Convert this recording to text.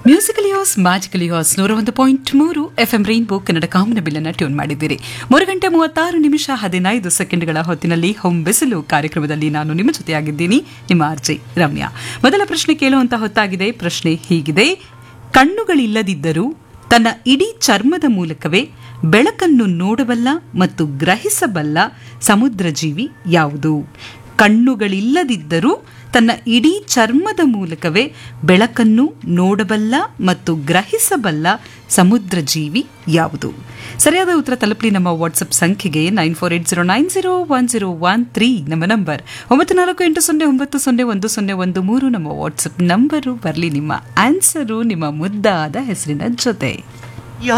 musical ಯೋಸ್ magical ಯೋಸ್ ನೂರ ಒಂದು point ಮೂರು ಎಫ್ಎಂ ರೈನ್ಬೋ ಕನ್ನಡ ಕಾಮನ ಬಿಲ್ಲನ್ನು ಟ್ಯೂನ್ ಮಾಡಿದ್ದೀರಿ ಮೂರು ಗಂಟೆ ಮೂವತ್ತಾರು ನಿಮಿಷ ಹದಿನೈದು ಸೆಕೆಂಡ್ಗಳ ಹೊತ್ತಿನಲ್ಲಿ ಹೊಂ ಬಿಸಿಲು ಕಾರ್ಯಕ್ರಮದಲ್ಲಿ ನಾನು ನಿಮ್ಮ ಜೊತೆಯಾಗಿದ್ದೀನಿ ನಿಮ್ಮ ಆರ್ಜೆ ರಮ್ಯಾ ಮೊದಲ ಪ್ರಶ್ನೆ ಕೇಳುವಂತ ಹೊತ್ತಾಗಿದೆ ಪ್ರಶ್ನೆ ಹೀಗಿದೆ ಕಣ್ಣುಗಳಿಲ್ಲದಿದ್ದರೂ ತನ್ನ ಇಡೀ ಚರ್ಮದ ಮೂಲಕವೇ ಬೆಳಕನ್ನು ನೋಡಬಲ್ಲ ಮತ್ತು ಗ್ರಹಿಸಬಲ್ಲ ಸಮುದ್ರ ಜೀವಿ ಯಾವುದು ಕಣ್ಣುಗಳಿಲ್ಲದಿದ್ದರೂ ತನ್ನ ಇಡೀ ಚರ್ಮದ ಮೂಲಕವೇ ಬೆಳಕನ್ನು ನೋಡಬಲ್ಲ ಮತ್ತು ಗ್ರಹಿಸಬಲ್ಲ ಸಮುದ್ರ ಜೀವಿ ಯಾವುದು ಸರಿಯಾದ ಉತ್ತರ ತಲುಪಲಿ ನಮ್ಮ ವಾಟ್ಸಪ್ ಸಂಖ್ಯೆಗೆ nine four eight zero nine zero one zero one three ನಮ್ಮ ನಂಬರ್ ಒಂಬತ್ತು ನಾಲ್ಕು ಎಂಟು ಸೊನ್ನೆ ಒಂಬತ್ತು ಸೊನ್ನೆ ಒಂದು ಸೊನ್ನೆ ಒಂದು ಮೂರು ನಮ್ಮ ವಾಟ್ಸಪ್ ನಂಬರು ಬರಲಿ ನಿಮ್ಮ ಆನ್ಸರು ನಿಮ್ಮ ಮುದ್ದಾದ ಹೆಸರಿನ ಜೊತೆ